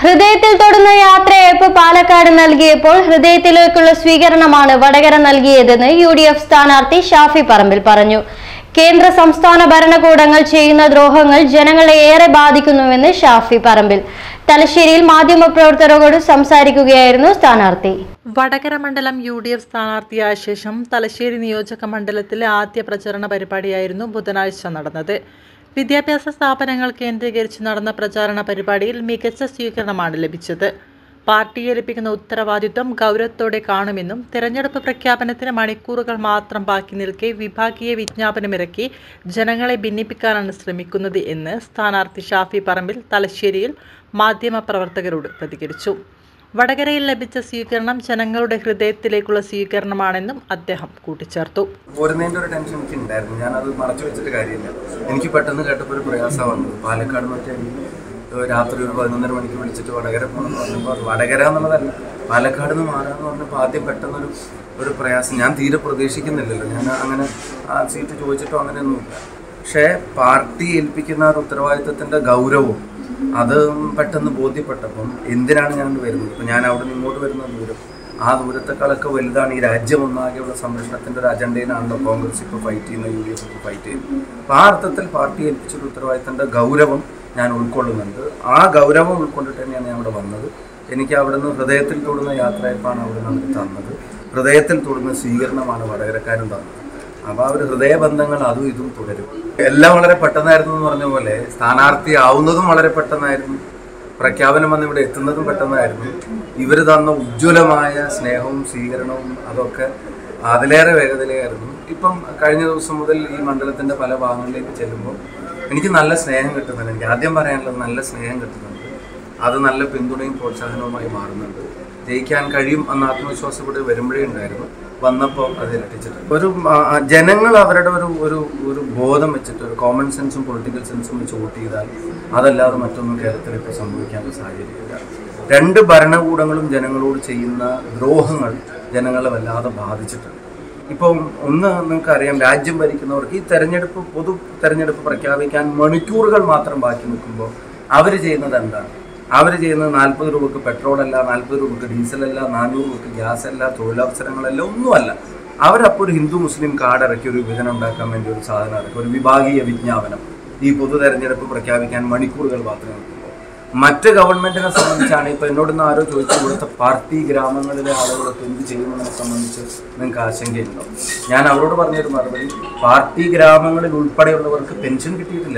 ഹൃദയത്തിൽ തൊടുന്ന യാത്രയയപ്പ് പാലക്കാട് നൽകിയപ്പോൾ ഹൃദയത്തിലേക്കുള്ള സ്വീകരണമാണ് വടകര നൽകിയതെന്ന് യു ഡി എഫ് സ്ഥാനാർത്ഥി ഷാഫി പറമ്പിൽ പറഞ്ഞു കേന്ദ്ര സംസ്ഥാന ഭരണകൂടങ്ങൾ ചെയ്യുന്ന ദ്രോഹങ്ങൾ ജനങ്ങളെ ഏറെ ബാധിക്കുന്നുവെന്ന് ഷാഫി പറമ്പിൽ തലശ്ശേരിയിൽ മാധ്യമപ്രവർത്തകരോട് സംസാരിക്കുകയായിരുന്നു സ്ഥാനാർത്ഥി വടകര മണ്ഡലം യു ഡി എഫ് സ്ഥാനാർത്ഥിയായ ശേഷം തലശ്ശേരി നിയോജക മണ്ഡലത്തിലെ ആദ്യ പ്രചരണ പരിപാടിയായിരുന്നു ബുധനാഴ്ച നടന്നത് വിദ്യാഭ്യാസ സ്ഥാപനങ്ങൾ കേന്ദ്രീകരിച്ച് നടന്ന പ്രചാരണ പരിപാടിയിൽ മികച്ച സ്വീകരണമാണ് ലഭിച്ചത് പാർട്ടി ഏൽപ്പിക്കുന്ന ഉത്തരവാദിത്വം ഗൗരവത്തോടെ കാണുമെന്നും തെരഞ്ഞെടുപ്പ് പ്രഖ്യാപനത്തിന് മണിക്കൂറുകൾ മാത്രം ബാക്കി നിൽക്കെ വിഭാഗീയ വിജ്ഞാപനമിറക്കി ജനങ്ങളെ ഭിന്നിപ്പിക്കാനാണ് ശ്രമിക്കുന്നത് എന്ന് സ്ഥാനാർത്ഥി ഷാഫി പറമ്പിൽ തലശ്ശേരിയിൽ മാധ്യമപ്രവർത്തകരോട് പ്രതികരിച്ചു വടകരയിൽ ലഭിച്ച സ്വീകരണം ജനങ്ങളുടെ ഹൃദയത്തിലേക്കുള്ള സ്വീകരണമാണെന്നും അദ്ദേഹം കൂട്ടിച്ചേർത്തു പോരുന്നതിൻ്റെ ഒരു ടെൻഷൻ എനിക്ക് ഉണ്ടായിരുന്നു ഞാനത് മറച്ചു വെച്ചിട്ട് കാര്യമില്ല എനിക്ക് പെട്ടെന്ന് കേട്ടപ്പോൾ ഒരു പ്രയാസമാണ് വന്നത് പാലക്കാട് മറ്റേ ഏഹ് രാത്രി ഒരു പതിനൊന്നര മണിക്ക് വിളിച്ചിട്ട് വടകര പോകണമെന്ന് പറഞ്ഞപ്പോൾ അത് വടകര എന്നുള്ളതല്ല പാലക്കാട് നിന്ന് മാറാന്ന് പറഞ്ഞപ്പോൾ ആദ്യം പെട്ടെന്നൊരു ഒരു പ്രയാസം ഞാൻ തീരെ പ്രതീക്ഷിക്കുന്നില്ലല്ലോ ഞാൻ അങ്ങനെ ആ സീറ്റ് ചോദിച്ചിട്ടോ അങ്ങനെയൊന്നുമില്ല പക്ഷേ പാർട്ടി ഏൽപ്പിക്കുന്ന ആ ഒരു ഉത്തരവാദിത്വത്തിൻ്റെ ഗൗരവവും അത് പെട്ടെന്ന് ബോധ്യപ്പെട്ടപ്പം എന്തിനാണ് ഞാൻ വരുന്നത് ഇപ്പം ഞാൻ അവിടെ നിന്ന് ഇങ്ങോട്ട് വരുന്ന ദൂരം ആ ദൂരത്തെക്കാളൊക്കെ വലുതാണ് ഈ രാജ്യം ഒന്നാകെയുള്ള സംരക്ഷണത്തിന്റെ ഒരു അജണ്ടയിലാണല്ലോ കോൺഗ്രസ് ഇപ്പോൾ ഫൈറ്റ് ചെയ്യുന്ന യു ഡി എഫ് ഇപ്പോൾ ഫൈറ്റ് ചെയ്യുന്നത് അപ്പോൾ ആ അർത്ഥത്തിൽ പാർട്ടി ഏൽപ്പിച്ചൊരു ഉത്തരവാദിത്തത്തിന്റെ ഗൗരവം ഞാൻ ഉൾക്കൊള്ളുന്നുണ്ട് ആ ഗൗരവം ഉൾക്കൊണ്ടിട്ട് തന്നെയാണ് ഞാൻ അവിടെ വന്നത് എനിക്ക് അവിടെ നിന്ന് ഹൃദയത്തിൽ തൊടുന്ന യാത്രയപ്പാണ് അവിടെ നിന്ന് അവർ തന്നത് ഹൃദയത്തിൽ തൊടുന്ന സ്വീകരണമാണ് വടകരക്കാരും തന്നത് അപ്പോൾ ആ ഒരു ഹൃദയബന്ധങ്ങൾ അതും ഇതും തുടരും എല്ലാം വളരെ പെട്ടെന്നായിരുന്നു എന്ന് പറഞ്ഞ പോലെ സ്ഥാനാർത്ഥി ആവുന്നതും വളരെ പെട്ടെന്നായിരുന്നു പ്രഖ്യാപനം വന്ന് ഇവിടെ എത്തുന്നതും പെട്ടെന്നായിരുന്നു ഇവർ തന്ന ഉജ്ജ്വലമായ സ്നേഹവും സ്വീകരണവും അതൊക്കെ അതിലേറെ വേഗതയിലായിരുന്നു ഇപ്പം കഴിഞ്ഞ ദിവസം മുതൽ ഈ മണ്ഡലത്തിന്റെ പല ഭാഗങ്ങളിലേക്ക് ചെല്ലുമ്പോൾ എനിക്ക് നല്ല സ്നേഹം കിട്ടുന്നുണ്ട് എനിക്ക് ആദ്യം പറയാനുള്ളത് നല്ല സ്നേഹം കിട്ടുന്നുണ്ട് അത് നല്ല പിന്തുണയും പ്രോത്സാഹനവുമായി മാറുന്നുണ്ട് ജയിക്കാൻ കഴിയും എന്ന ആത്മവിശ്വാസം ഇവിടെ വരുമ്പോഴേ ഉണ്ടായിരുന്നു വന്നപ്പോൾ അത് ഇരട്ടിച്ചിട്ടുണ്ട് ഒരു ആ, ജനങ്ങൾ അവരുടെ ഒരു ഒരു ഒരു ബോധം വെച്ചിട്ട് ഒരു കോമൺ സെൻസും പൊളിറ്റിക്കൽ സെൻസും വെച്ച് വോട്ട് ചെയ്താൽ അതല്ലാതെ മറ്റൊന്നും കേരളത്തിൽ ഇപ്പോൾ സംഭവിക്കാനുള്ള സാഹചര്യമില്ല രണ്ട് ഭരണകൂടങ്ങളും ജനങ്ങളോട് ചെയ്യുന്ന ദ്രോഹങ്ങൾ ജനങ്ങളെ വല്ലാതെ ബാധിച്ചിട്ടുണ്ട് ഇപ്പം ഒന്ന് നിങ്ങൾക്കറിയാം രാജ്യം ഭരിക്കുന്നവർക്ക് ഈ തെരഞ്ഞെടുപ്പ് പൊതു തെരഞ്ഞെടുപ്പ് പ്രഖ്യാപിക്കാൻ മണിക്കൂറുകൾ മാത്രം ബാക്കി നിൽക്കുമ്പോൾ അവർ ചെയ്യുന്നത് എന്താണ് അവർ ചെയ്യുന്നത് നാൽപ്പത് രൂപക്ക് പെട്രോളല്ല നാൽപ്പത് രൂപക്ക് ഡീസലല്ല നാനൂറ് രൂപക്ക് ഗ്യാസ് അല്ല തൊഴിലവസരങ്ങളല്ല ഒന്നുമല്ല അവരപ്പോൾ ഒരു ഹിന്ദു മുസ്ലിം കാർഡ് ഇറക്കി ഒരു വിഭജനം ഉണ്ടാക്കാൻ വേണ്ടി ഒരു സാധനം ഇറക്കി ഒരു വിഭാഗീയ വിജ്ഞാപനം ഈ പൊതു തെരഞ്ഞെടുപ്പ് പ്രഖ്യാപിക്കാൻ മണിക്കൂറുകൾ മാത്രം നിൽക്കുമ്പോൾ മറ്റ് ഗവൺമെന്റിനെ സംബന്ധിച്ചാണ് ഇപ്പൊ എന്നോടൊന്ന് ആരോ ചോദിച്ചു ഇവിടുത്തെ പാർട്ടി ഗ്രാമങ്ങളിലെ ആളുകളൊക്കെ എന്ത് ചെയ്യുന്നതിനെ സംബന്ധിച്ച് നിങ്ങൾക്ക് ആശങ്കയുണ്ടോ ഞാൻ അവരോട് പറഞ്ഞൊരു മറുപടി പാർട്ടി ഗ്രാമങ്ങളിൽ ഉൾപ്പെടെയുള്ളവർക്ക് പെൻഷൻ കിട്ടിയിട്ടില്ല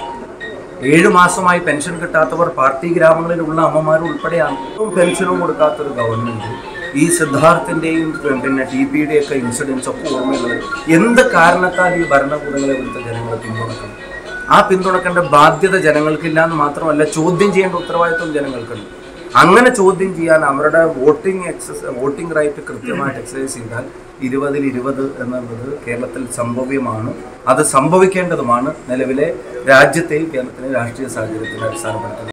ഏഴു മാസമായി പെൻഷൻ കിട്ടാത്തവർ പാർട്ടി ഗ്രാമങ്ങളിലുള്ള അമ്മമാർ ഉൾപ്പെടെയാണ് ഇപ്പം പെൻഷനും കൊടുക്കാത്തൊരു ഗവൺമെന്റ് ഈ സിദ്ധാർത്ഥിന്റെയും പിന്നെ ടി പിയുടെ ഒക്കെ ഇൻസിഡൻസ് ഒക്കെ ഓർമ്മയുള്ളത് എന്ത് കാരണത്താൽ ഈ ഭരണകൂടങ്ങളെ ഇവിടുത്തെ ജനങ്ങളെ പിന്തുണക്കണം ആ പിന്തുണക്കേണ്ട ബാധ്യത ജനങ്ങൾക്കില്ല എന്ന് മാത്രമല്ല ചോദ്യം ചെയ്യേണ്ട ഉത്തരവാദിത്വം ജനങ്ങൾക്കുണ്ട് അങ്ങനെ ചോദ്യം ചെയ്യാൻ അവരുടെ വോട്ടിംഗ് എക്സസ് വോട്ടിംഗ് റൈറ്റ് കൃത്യമായിട്ട് എക്സസൈസ് ചെയ്താൽ ഇരുപതിൽ ഇരുപത് എന്നുള്ളത് കേരളത്തിൽ സംഭവ്യമാണ് അത് സംഭവിക്കേണ്ടതുമാണ് നിലവിലെ രാജ്യത്തെയും കേരളത്തിലെ രാഷ്ട്രീയ സാഹചര്യത്തിന്റെ അടിസ്ഥാനപ്പെടുത്തുന്നത്